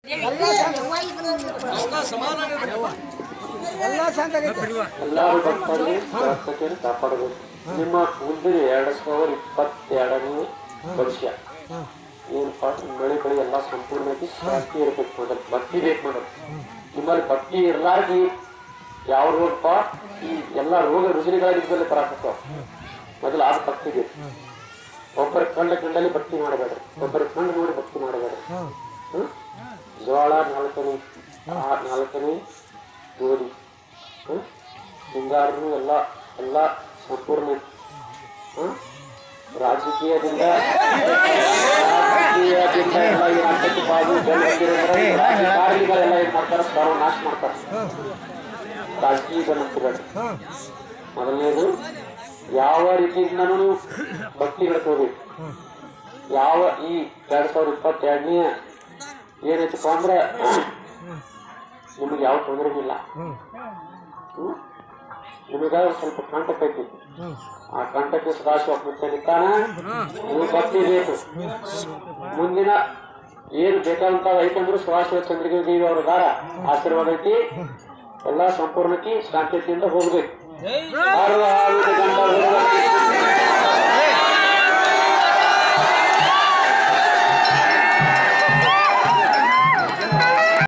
ಎಲ್ಲ ಶಾಂತ ಆಗೈತೆ ಎಲ್ಲರೂ ಭಕ್ತರಲ್ಲಿ ಸ್ವಚ್ಛತೆಯನ್ನು ಕಾಪಾಡಬೇಕು ನಿಮ್ಮ ಮುಂದಿನ ಎರಡು ಸಾವಿರ ಇಪ್ಪತ್ತೆರಡನೇ ವರ್ಷ ಏನಪ್ಪ ಮಳೆ ಬೆಳೆ ಎಲ್ಲ ಸಂಪೂರ್ಣವಾಗಿ ಶಾಂತಿ ಇರ್ಬೇಕು ಮೊದಲು ಭಕ್ತಿ ಬೇಕು ಮೊದಲು ನಿಮ್ಮಲ್ಲಿ ಭಕ್ತಿ ಇರ್ಲಾರ್ದಿ ಯಾವ ರೋಗಪ್ಪ ಈ ಎಲ್ಲ ರೋಗ ರುಜಿನಗಳಾಗಿದ್ದಲ್ಲಿ ಬರಾಕತ್ತಾವ ಮೊದಲು ಆದ ಭಕ್ತಿ ಬೇಕು ಒಬ್ಬರ ಕಂಡ ಕಂಡಲ್ಲಿ ಭಕ್ತಿ ಮಾಡಬೇಡ್ರಿ ಒಬ್ಬರ ಕಂಡು ನೋಡಿ ಭಕ್ತಿ ಮಾಡಬೇಡ್ರಿ ಹ್ಮ್? ಜೋಳ ನಾಲ್ಕನೇ ಆ ನಾಲ್ಕನೇ ಗೋಧಿ ಹ್ಮ್? ಹಿಂಗಾರು ಎಲ್ಲ ಎಲ್ಲ ಸಂಪೂರ್ಣ ಹ್ಮ್? ರಾಜಕೀಯದಿಂದ ರಾಜಕೀಯದಿಂದ ಎಲ್ಲ ಏನ್ ಆಗ್ತೈತಿ ಬಾಜು ಜನ ಬಂದಿರೋದ್ರ ರಾಜಕಾರಣಿಗಳೆಲ್ಲ ಏನ್ ಮಾಡ್ತಾರ ಸರ್ವನಾಶ ಮಾಡ್ತಾರ ರಾಜಕೀಯ ಜನ ಅಂತಿದ್ದಾರೆ ಮೊದಲನೇದು ಯಾವ ರೀತಿಯಿಂದನೂ ನೀವು ಭಕ್ತಿ ಹಿಡ್ಕೋಬೇಕು ಯಾವ ಈ ಎರಡ್ ಸಾವಿರದ ಇಪ್ಪತ್ತೆರಡನೇ ಏನೈತಪ್ಪ ಅಂದ್ರೆ ನಿಮಗೆ ಯಾವ ತೊಂದರೆ ಇಲ್ಲ ಹ್ಮ್? ನಿಮಗ ಸ್ವಲ್ಪ ಕಂಟಕ ಐತಿ ಆ ಕಂಟಕ್ಕೆ ಸದಾಶಿವ ಮುಚ್ಚಲಿಕ್ಕಾನ ನೀವು ಭಕ್ತಿ ಬೇಕು ಮುಂದಿನ ಏನು ಬೇಕಾದಂತ ಐತಂದ್ರೆ ಸದಾಶಿವ ಚಂದ್ರಿಕೆ ದೇವಿ ಅವರ ದಾರ ಆಶೀರ್ವಾದ ಐತಿ ಎಲ್ಲ ಸಂಪೂರ್ಣಕ್ಕೆ ಶಾಂತಿಯಿಂದ ಹೋಗ್ಬೇಕು ಸರ್ವ ಆಯುಧ ಗಂಡ